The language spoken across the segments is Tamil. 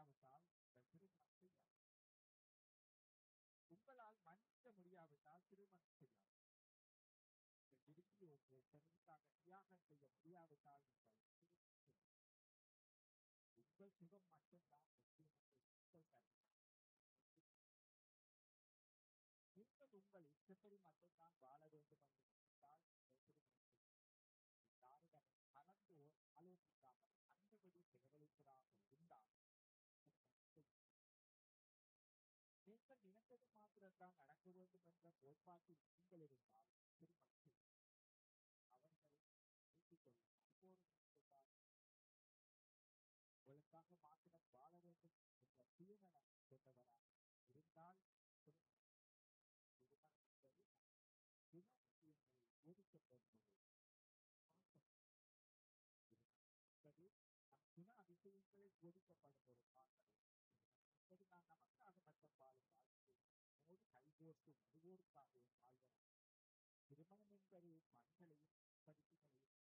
முடியாவிட்டால் உங்கள் திருமணம் செய்யாது உங்களால் மன்னிக்க முடியாவிட்டால் திருமணம் செய்யாது உங்கள் விரும்பிய ஒருவர் பெருமைக்காக தியாகம் செய்ய முடியாவிட்டால் நீங்கள் திருமணம் செய்யாது உங்கள் சுகம் மட்டும்தான் முக்கியம் என்று உங்கள் கருத்து நீங்கள் உங்கள் இஷ்டப்படி மட்டும்தான் வாழ வேண்டும் என்று நினைத்தால் நீங்கள் திருமணம் செய்யாது யாருடன் கலந்து ஆலோசிக்காமல் அந்தபடி செலவழிப்பதாக இருந்தால் நீங்கள் நினைத்தது மாத்திரம்தான் நடக்க வேண்டும் என்ற கோட்பாட்டில் நீங்கள் இருந்தால் திருமணம் செய்யும் அவர்களை நீக்கிக்கொள்ள எப்போதும் இருந்தால் உங்களுக்காக மாத்திரம் வாழ வேண்டும் என்ற சுயநலம் கொண்டவராக இருந்தால் திருமணம் திருமணம் என்பது குண விஷயங்களை ஒதுக்கப்படுவது என்பது நம் குண அதிசயங்களை ஒதுக்கப்படும் ஒரு பாடல் என்பது நான் நமக்காக மட்டும் வாழும் வாழ்க்கை நம்மோடு கைகோர்த்து வருவோருக்காகவும் வாழ்வோம் திருமணம் என்பது மண்களையும் படிப்புகளையும்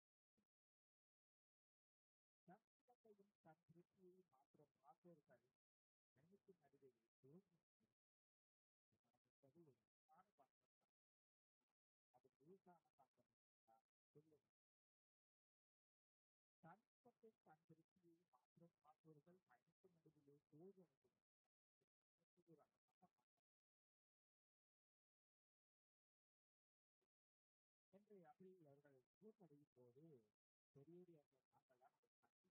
தன் சுகத்தையும் தன் திருப்தியையும் மாற்றம் பார்ப்பவர்கள் மனிதத்தின் நடுவே தோல்வி என்பது ஒரு அழகான பங்கம் அது லேசான பங்கம் சொல்லுவது தன் சுகத்தை தன் திருப்தியை மாற்றம் பார்ப்பவர்கள் மனிதத்தின் நடுவிலே தோல்வி ஒரு அழகான பங்கம் என்று அப்படி அவர்கள் கூட்டடையும் போது பெரியோரியர்கள் நாங்கள்லாம் அதை கட்டி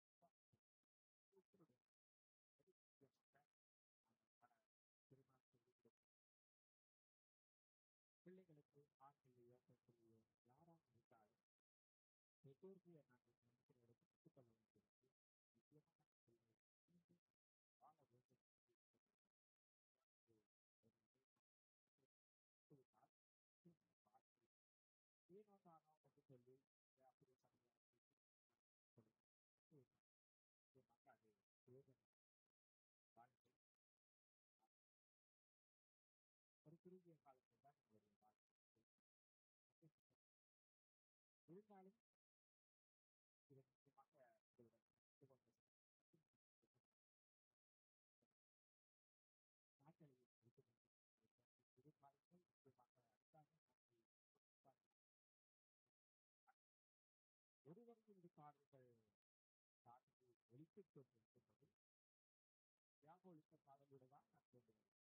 திருமணம் செய்து கொடுப்போம் பிள்ளைகளுக்கு ஆண் பிள்ளையோ பெண் பிள்ளையோ யாராக இருந்தாலும் பெற்றோர்களை நாங்கள் நினைக்கிற இடத்துக்கு விட்டுக்கொள்ள வேண்டியது முக்கியமான பிள்ளை மீண்டும் வாழ வேண்டும் ஏனோ தானோ என்று சொல்லி அப்படி சமுதாயத்தை நிச்சயமாக அது பிரயோஜனம் வாழ்க்கை ஒரு குறுகிய காலத்தில் தான் உங்களுடைய வாழ்க்கை இருந்தாலும் இது நிச்சயமாக உங்களுடன் நாட்களை வைத்துக் கொண்டு எதிர்பார்ப்புகள் நிச்சயமாக அடுத்தாங்க ஒருவரின் பாடல்கள் பாடல்கள் ஒழித்துக் கொண்டிருக்கின்றது தியாக ஒழித்த பாடலோடு தான் நான் கொண்டு வருகிறேன்